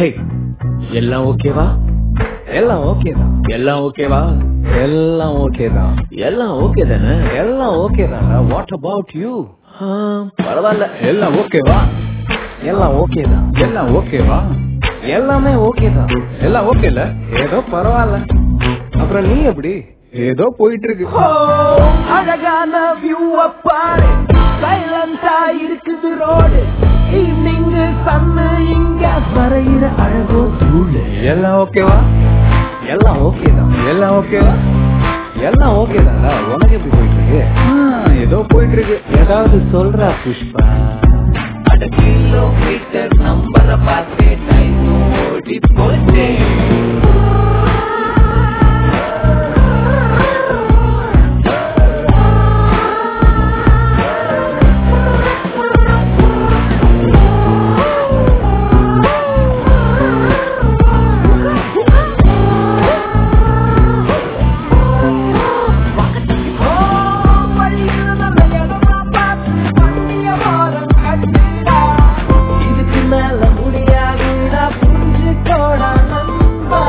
ஹே எல்லாம் ஓகேவா எல்லாம் ஓகே தான் எல்லாம் ஓகேவா எல்லாம் ஓகே தான் எல்லாம் ஓகே தானே எல்லாம் ஓகே தான் வாட் அபவுட் யூ ஆ, பரவாயில்ல எல்லாம் ஓகேவா எல்லாம் ஓகே தான் எல்லாம் ஓகேவா எல்லாமே ஓகே தான் எல்லாம் ஓகேல ஏதோ பரவாயில்ல அப்புறம் நீ எப்படி ஏதோ போயிட்டு இருக்கு அழகான வியூ பாரு சைலண்டா இருக்குது ரோடு ஈவினிங் சன்னு இங்க வரைகிற அழகோ சூழு எல்லாம் ஓகேவா எல்லாம் ஓகே தான் எல்லாம் ஓகேவா எல்லாம் ஓகே தான்டா உனக்கு எப்படி போயிட்டு இருக்கு ஆ, ஏதோ போயிட்டு இருக்கு ஏதாவது சொல்றா புஷ்பா அட கிலோமீட்டர் நம்பரை பார்த்தே டைம் ஓடி போச்சே இதுக்கு மேல முடியாதுடா புரிஞ்சுக்கோடா நண்பா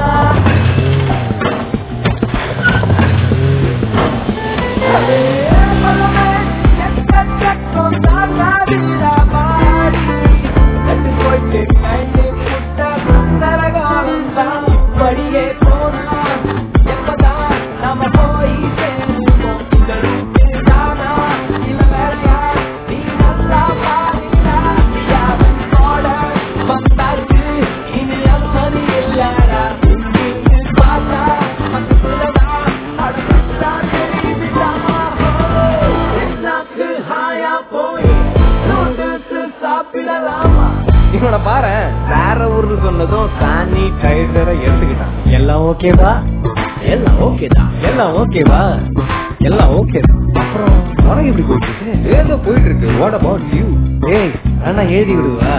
இப்படியே போனா எப்பதான் நாம போய் சேருவோம் இந்த ரூட்டு தானா இல்ல வேறையா நீ நல்லா பாருடா யாரும் போட வந்தாச்சு இனி அம்மதி இல்லடா இங்கிருந்து பார்த்தா பக்கத்துலதான் அடுத்ததா தெரியுதுடா நாக்கு ஹாயா போய் நூடுல்ஸ் சாப்பிடலாமா இவனோட பாரு வேற ஊர்ல சொன்னதும் சானிடைசரை எடுத்துக்கிட்டான் எல்லாம் ஓகேவா எல்லாம் ஓகே தான் எல்லாம் ஓகேவா எல்லாம் ஓகே அப்புறம் உனக்கு எப்படி போயிட்டு இருக்கு ஏதோ போயிட்டு இருக்கு வாட் அபவுட் யூ ஏய் வேணா எழுதி விடுவா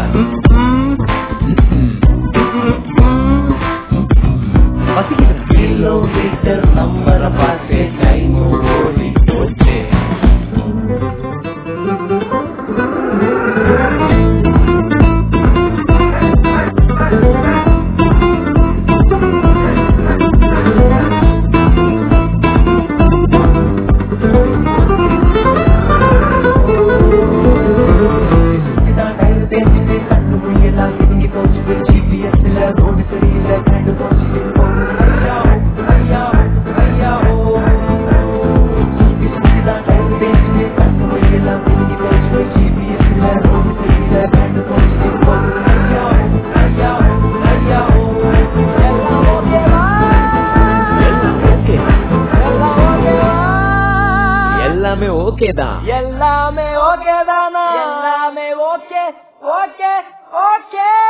பசிக்குது கிலோமீட்டர் நம்பரை பார்த்து டைம் ஓடி போச்சு எல்லாம் ஓகே எல்லாமே ஓகே தான் எல்லாமே ஓகே தானா எல்லாமே ஓகே ஓகே ஓகே